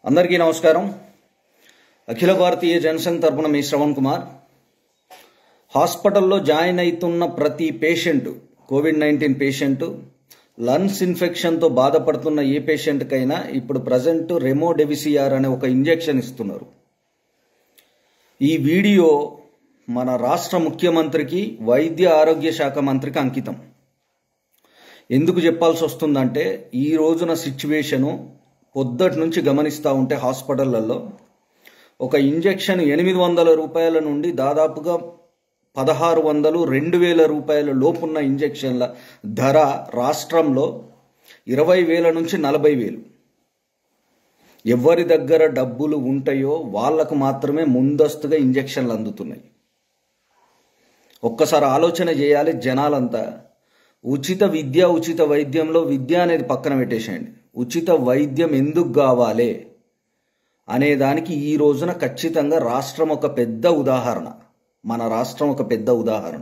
అందరికీ నమస్కారం అఖిల భారతీయ జనసంఘ్ తరపున మీ శ్రవణ్ కుమార్ హాస్పిటల్లో జాయిన్ అవుతున్న ప్రతి patient covid nineteen patient lungs ఇన్ఫెక్షన్తో బాధపడుతున్న ఏ పేషెంట్కైనా ఇప్పుడు ప్రజెంట్ రెమోడెవిసిఆర్ అనే ఒక ఇంజెక్షన్ ఇస్తున్నారు ఈ వీడియో మన రాష్ట్ర ముఖ్యమంత్రికి వైద్య ఆరోగ్య శాఖ మంత్రికి అంకితం ఎందుకు చెప్పాల్సి వస్తుందంటే ఈ రోజున సిచ్యువేషను పొద్దటి నుంచి గమనిస్తూ ఉంటే హాస్పిటళ్లలో ఒక ఇంజెక్షన్ ఎనిమిది వందల రూపాయల నుండి దాదాపుగా పదహారు వందలు రెండు వేల రూపాయల లోపున్న ఇంజెక్షన్ల ధర రాష్ట్రంలో ఇరవై వేల నుంచి నలభై వేలు ఎవరి దగ్గర డబ్బులు ఉంటాయో వాళ్లకు మాత్రమే ముందస్తుగా ఇంజెక్షన్లు అందుతున్నాయి ఒక్కసారి ఆలోచన చేయాలి జనాలంతా ఉచిత విద్య ఉచిత వైద్యంలో విద్య అనేది పక్కన పెట్టేసేయండి ఉచిత వైద్యం ఎందుకు కావాలి అనే దానికి ఈ రోజున ఖచ్చితంగా రాష్ట్రం ఒక పెద్ద ఉదాహరణ మన రాష్ట్రం ఒక పెద్ద ఉదాహరణ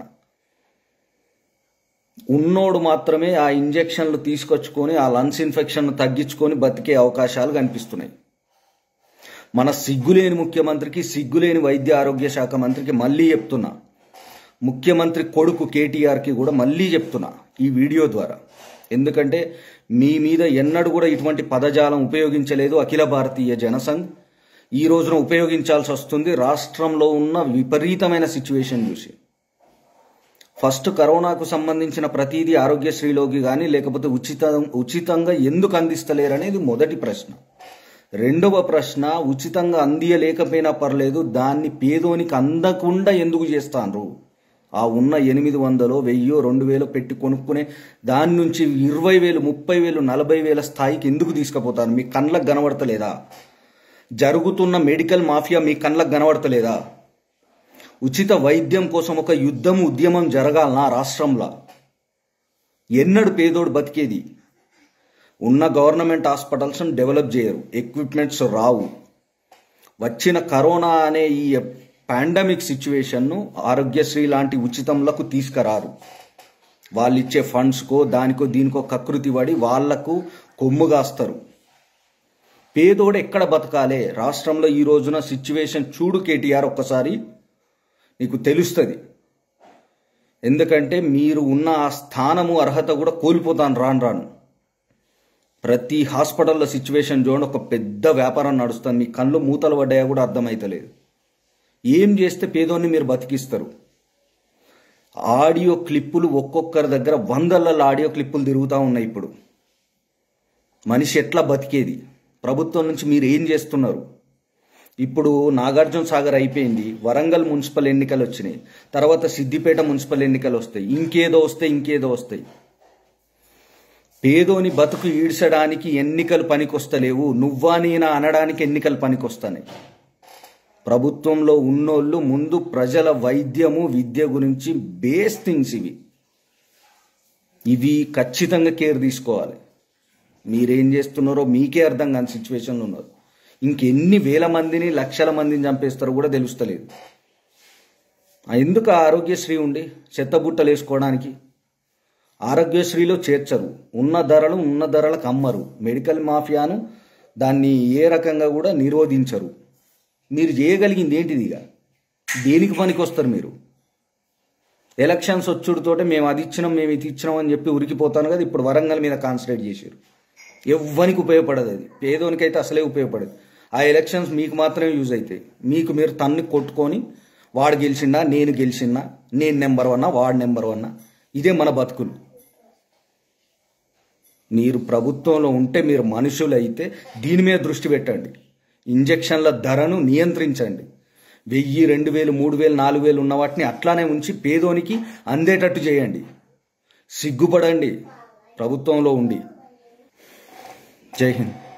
ఉన్నోడు మాత్రమే ఆ ఇంజెక్షన్లు తీసుకొచ్చుకొని ఆ లంగ్స్ ఇన్ఫెక్షన్ తగ్గించుకొని బతికే అవకాశాలు కనిపిస్తున్నాయి మన సిగ్గులేని ముఖ్యమంత్రికి సిగ్గులేని వైద్య ఆరోగ్య శాఖ మంత్రికి మళ్ళీ చెప్తున్నా ముఖ్యమంత్రి కొడుకు కేటీఆర్కి కూడా మళ్ళీ చెప్తున్నా ఈ వీడియో ద్వారా ఎందుకంటే మీ మీద ఎన్నడూ కూడా ఇటువంటి పదజాలం ఉపయోగించలేదు అఖిల భారతీయ జనసంఘ్ ఈ రోజున ఉపయోగించాల్సి వస్తుంది రాష్ట్రంలో ఉన్న విపరీతమైన సిచ్యువేషన్ చూసి ఫస్ట్ కరోనాకు సంబంధించిన ప్రతిదీ ఆరోగ్యశ్రీలోకి కానీ లేకపోతే ఉచిత ఉచితంగా ఎందుకు అందిస్తలేరనేది మొదటి ప్రశ్న రెండవ ప్రశ్న ఉచితంగా అందియలేకపోయినా పర్లేదు దాన్ని పేదోనికి అందకుండా ఎందుకు చేస్తాన్రు ఆ ఉన్న ఎనిమిది వందలో వెయ్యో రెండు వేలు పెట్టి కొనుక్కునే దాని నుంచి ఇరవై వేలు ముప్పై వేలు నలభై వేల స్థాయికి ఎందుకు తీసుకుపోతారు మీ కళ్ళకు కనబడతలేదా జరుగుతున్న మెడికల్ మాఫియా మీ కళ్ళకు కనబడతలేదా ఉచిత వైద్యం కోసం ఒక యుద్ధం ఉద్యమం జరగాలనా రాష్ట్రంలో ఎన్నడు పేదోడు బతికేది ఉన్న గవర్నమెంట్ హాస్పిటల్స్ను డెవలప్ చేయరు ఎక్విప్మెంట్స్ రావు వచ్చిన కరోనా అనే ఈ పాండమిక్ సిచ్యువేషన్ను ఆరోగ్యశ్రీ లాంటి ఉచితంలకు తీసుకురారు వాళ్ళు ఇచ్చే ఫండ్స్కో దానికో దీనికో కకృతి పడి వాళ్లకు కొమ్ము కాస్తారు పేదోడు ఎక్కడ బతకాలే రాష్ట్రంలో ఈ రోజున సిచ్యువేషన్ చూడు కేటీఆర్ ఒక్కసారి నీకు తెలుస్తుంది ఎందుకంటే మీరు ఉన్న ఆ స్థానము అర్హత కూడా కోల్పోతాను రాను రాను ప్రతి హాస్పిటల్లో సిచ్యువేషన్ చూడండి ఒక పెద్ద వ్యాపారం నడుస్తుంది మీ కళ్ళు మూతలు పడ్డాయా కూడా అర్థమైతలేదు ఏం చేస్తే పేదోన్ని మీరు బతికిస్తారు ఆడియో క్లిప్పులు ఒక్కొక్కరి దగ్గర వందలలో ఆడియో క్లిప్పులు తిరుగుతూ ఉన్నాయి ఇప్పుడు మనిషి ఎట్లా బతికేది ప్రభుత్వం నుంచి మీరు ఏం చేస్తున్నారు ఇప్పుడు నాగార్జున సాగర్ అయిపోయింది వరంగల్ మున్సిపల్ ఎన్నికలు వచ్చినాయి తర్వాత సిద్దిపేట మున్సిపల్ ఎన్నికలు వస్తాయి ఇంకేదో వస్తాయి ఇంకేదో వస్తాయి పేదోని బతుకు ఈడ్చడానికి ఎన్నికలు పనికొస్తలేవు నువ్వా నేనా అనడానికి ఎన్నికలు పనికొస్తాయి ప్రభుత్వంలో ఉన్నోళ్ళు ముందు ప్రజల వైద్యము విద్య గురించి బేస్ థింగ్స్ ఇవి ఇవి ఖచ్చితంగా కేర్ తీసుకోవాలి మీరేం చేస్తున్నారో మీకే అర్థం కాని సిచ్యువేషన్లో ఉన్నారు ఇంకెన్ని వేల మందిని లక్షల మందిని చంపేస్తారో కూడా తెలుస్తలేదు ఎందుకు ఆరోగ్యశ్రీ ఉండి చెత్తబుట్టలు వేసుకోవడానికి ఆరోగ్యశ్రీలో చేర్చరు ఉన్న ధరలు ఉన్న ధరలకు అమ్మరు మెడికల్ మాఫియాను దాన్ని ఏ రకంగా కూడా నిరోధించరు మీరు చేయగలిగింది ఏంటిది ఇక దేనికి పనికి వస్తారు మీరు ఎలక్షన్స్ వచ్చుడుతోటే మేము అది ఇచ్చినాం మేము ఇది ఇచ్చినాం అని చెప్పి ఉరికిపోతాను కదా ఇప్పుడు వరంగల్ మీద కాన్సన్ట్రేట్ చేశారు ఎవ్వనికి ఉపయోగపడదు అది పేదోనికైతే అసలే ఉపయోగపడదు ఆ ఎలక్షన్స్ మీకు మాత్రమే యూజ్ అవుతాయి మీకు మీరు తన్ని కొట్టుకొని వాడు గెలిచిండా నేను గెలిచినా నేను నెంబర్ వన్నా వాడు నెంబర్ వన్నా ఇదే మన బతుకులు మీరు ప్రభుత్వంలో ఉంటే మీరు మనుషులు అయితే దీని మీద దృష్టి పెట్టండి ఇంజక్షన్ల ధరను నియంత్రించండి వెయ్యి రెండు వేలు మూడు వేలు నాలుగు వేలు ఉన్న వాటిని అట్లానే ఉంచి పేదోనికి అందేటట్టు చేయండి సిగ్గుపడండి ప్రభుత్వంలో ఉండి జై హింద్